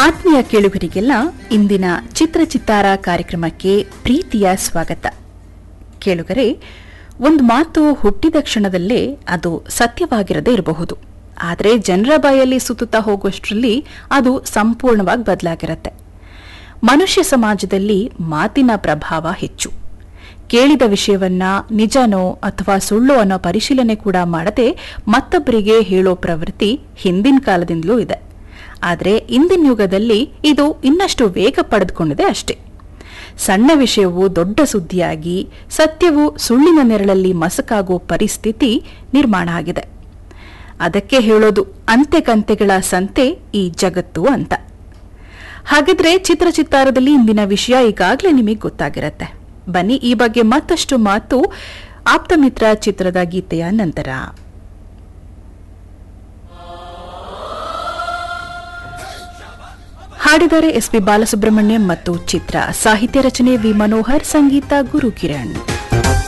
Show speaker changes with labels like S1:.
S1: ಆತ್ಮೀಯ ಕೇಳುಗರಿಗೆಲ್ಲ ಇಂದಿನ ಚಿತ್ರಚಿತ್ತಾರ ಕಾರ್ಯಕ್ರಮಕ್ಕೆ ಪ್ರೀತಿಯ ಸ್ವಾಗತ ಕೇಳುಗರೆ ಒಂದು ಮಾತು ಹುಟ್ಟಿದ ಕ್ಷಣದಲ್ಲೇ ಅದು ಸತ್ಯವಾಗಿರದೇ ಇರಬಹುದು ಆದರೆ ಜನರ ಬಾಯಲ್ಲಿ ಸುತ್ತುತ್ತಾ ಹೋಗುವಷ್ಟರಲ್ಲಿ ಅದು ಸಂಪೂರ್ಣವಾಗಿ ಬದಲಾಗಿರುತ್ತೆ ಮನುಷ್ಯ ಸಮಾಜದಲ್ಲಿ ಮಾತಿನ ಪ್ರಭಾವ ಹೆಚ್ಚು ಕೇಳಿದ ವಿಷಯವನ್ನ ನಿಜನೋ ಅಥವಾ ಸುಳ್ಳು ಅನ್ನೋ ಪರಿಶೀಲನೆ ಕೂಡ ಮಾಡದೆ ಮತ್ತೊಬ್ಬರಿಗೆ ಹೇಳೋ ಪ್ರವೃತ್ತಿ ಹಿಂದಿನ ಕಾಲದಿಂದಲೂ ಇದೆ ಆದರೆ ಇಂದಿನ ಯುಗದಲ್ಲಿ ಇದು ಇನ್ನಷ್ಟು ವೇಗ ಪಡೆದುಕೊಂಡಿದೆ ಅಷ್ಟೇ ಸಣ್ಣ ವಿಷಯವು ದೊಡ್ಡ ಸುದ್ದಿಯಾಗಿ ಸತ್ಯವು ಸುಳ್ಳಿನ ನೆರಳಲ್ಲಿ ಮಸಕಾಗೋ ಪರಿಸ್ಥಿತಿ ನಿರ್ಮಾಣ ಆಗಿದೆ ಅದಕ್ಕೆ ಹೇಳೋದು ಅಂತೆ ಕಂತೆಗಳ ಸಂತೆ ಈ ಜಗತ್ತು ಅಂತ ಹಾಗಿದ್ರೆ ಚಿತ್ರಚಿತ್ತಾರದಲ್ಲಿ ಇಂದಿನ ವಿಷಯ ಈಗಾಗಲೇ ನಿಮಗೆ ಗೊತ್ತಾಗಿರತ್ತೆ ಬನ್ನಿ ಈ ಬಗ್ಗೆ ಮತ್ತಷ್ಟು ಮಾತು ಆಪ್ತಮಿತ್ರ ಚಿತ್ರದ ಗೀತೆಯ ನಂತರ ಹಾಡಿದ್ದಾರೆ ಎಸ್ ಪಿ ಬಾಲಸುಬ್ರಹ್ಮಣ್ಯಂ ಮತ್ತು ಚಿತ್ರ ಸಾಹಿತ್ಯ ರಚನೆ ವಿ ಮನೋಹರ್ ಸಂಗೀತ ಗುರು ಕಿರಣ್